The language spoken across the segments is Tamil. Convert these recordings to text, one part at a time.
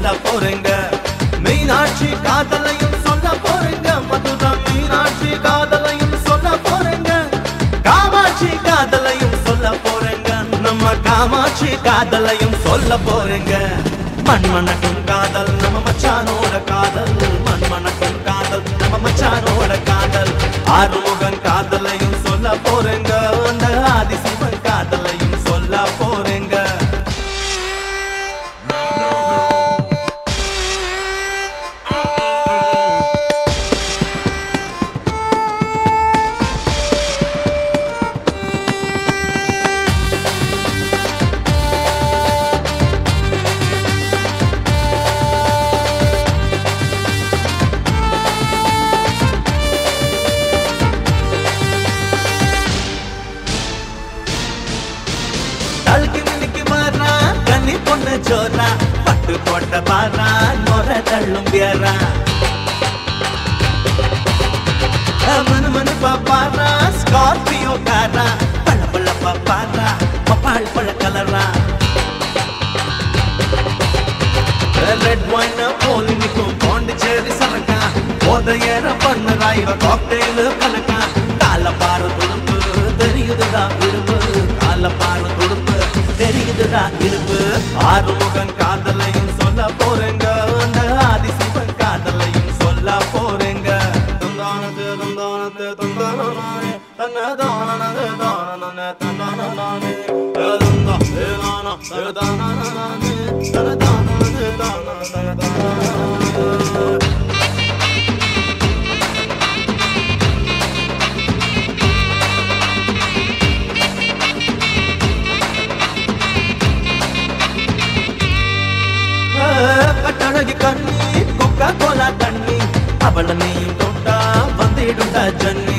சொல்ல போறேங்க மீனாட்சி காதலையும் சொல்ல போறேங்க மதுரா மீனாட்சி காதலையும் சொல்ல போறேங்க காமாட்சி காதலையும் சொல்ல போறேங்க நம்ம காமாட்சி காதலையும் சொல்ல போறேங்க மண்மணக்கும் காதல் நம்ம மச்சானோட காதல் மண்மணக்கும் காதல் நம்ம மச்சானோட காதல் ஆறுமுகன் காதலையும் சொல்ல போறேங்க அந்த ஆதிசிவன் காதலையும் சொல்ல போறேங்க தழுக்கி மினுக்கி மாறா கண்ணி பொண்ணு ஜோரா பட்டு போட்ட பாரா நொர தள்ளும் பேரா மனு மனு பாப்பாரா ஸ்கார்பியோ காரா பழ பழ பாப்பாரா பப்பாள் பழ கலரா ரெட் ஒயின் போலி நிக்கும் பாண்டிச்சேரி சரக்கா போதையேற பண்ணுறா இவ காக்டெயில் கலக்கா கால பாரு துடுப்பு தெரியுதுடா இருப்பு கால பாரு துடுப்பு தெரியுதுடா இருப்பு ஆறுமுகன் காதலையும் சொல்ல போறேங்க அந்த ஆதிசிவன் காதலையும் சொல்ல போறேங்க தந்தானது தந்தானது தந்தானே தன்னதானது தானனே தந்தானே தந்தா ஏதானா ஏதானே தனதானது தானனே கட்டழகி கண்ணி கொக்கா கோலா தண்ணி அவள நீயும் தொட்டா வந்திடுண்டா ஜன்னி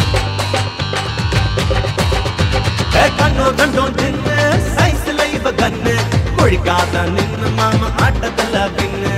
ஏ கண்ணோ கண்டோ தின்னு சைஸ்ல இவ கண்ணு கொழிக்காத நின்னு மாமா ஆட்டத்துல பின்னு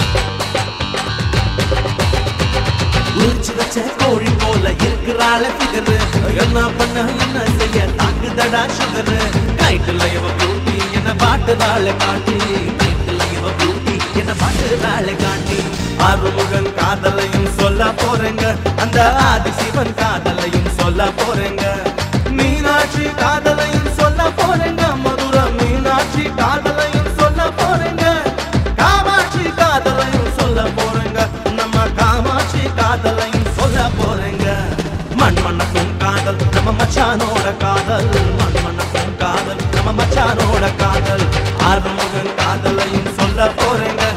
உரிச்சு வச்ச கோழி போல இருக்கிறாள பிகரு என்ன பண்ண என்ன செய்ய தாக்குதடா சுகரு நைட்டுல இவ பியூட்டி என்ன பாட்டுதாள காட்டி நைட்டுல இவ பியூட்டி என்ன பாட்டுதாள காட்டி ஆறுமுகன் காதலையும் சொல்ல போறேங்க அந்த ஆதிசிவன் காதலையும் சொல்ல போறேங்க மீனாட்சி காதலையும் சொல்ல போறேங்க மதுரை மீனாட்சி காதலையும் சொல்ல போறேங்க காமாட்சி காதலையும் சொல்ல போறேங்க நம்ம காமாட்சி காதலையும் சொல்ல போறேங்க மண் மணக்கும் காதல் நம்ம மச்சானோட காதல் மண் மணக்கும் காதல் நம்ம மச்சானோட காதல் ஆறுமுகன் காதலையும் சொல்ல போறேங்க